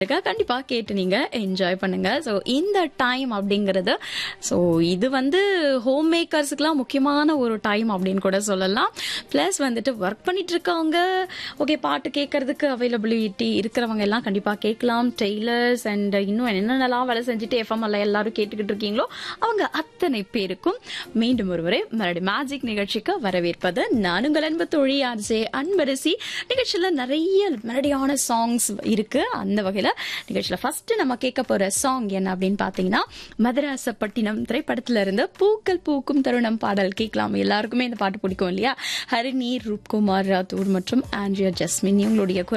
கண்டிப்பா கேட்டு நீங்க என்ஜாய் பண்ணுங்க ஸோ இந்த டைம் அப்படிங்கிறது ஸோ இது வந்து ஹோம் மேக்கர்ஸுக்குலாம் முக்கியமான ஒரு டைம் அப்படின்னு கூட சொல்லலாம் ப்ளஸ் வந்துட்டு ஒர்க் பண்ணிட்டு இருக்கவங்க ஓகே பாட்டு கேட்கறதுக்கு அவைலபிலிட்டி இருக்கிறவங்க எல்லாம் கண்டிப்பா கேட்கலாம் டெய்லர்ஸ் அண்ட் இன்னும் என்னென்னலாம் வேலை செஞ்சுட்டு எஃப்எம் எல்லாம் எல்லாரும் கேட்டுக்கிட்டு இருக்கீங்களோ அவங்க அத்தனை பேருக்கும் மீண்டும் ஒருவரை மறுபடி மேஜிக் நிகழ்ச்சிக்கு வரவேற்பது நான் உங்கள் அன்பு தொழி ஆர்ஜே அன்பரசி நிகழ்ச்சியில் நிறைய மெலடியான சாங்ஸ் இருக்கு அந்த வகையில் நிகழ்ச்சியில் ஃபர்ஸ்ட் நம்ம கேட்க போற சாங் என்ன அப்படின்னு பார்த்தீங்கன்னா மதராசப்பட்டினம் திரைப்படத்துல இருந்து பூக்கள் பூக்கும் தருணம் பாடல் கேட்கலாம் எல்லாருக்குமே இந்த பாட்டு பிடிக்கும் இல்லையா ஹரிணி ரூப்குமார் ராத்தூர் மற்றும் ஆண்ட்ரியா ஜஸ்மின் இவங்களுடைய குரல்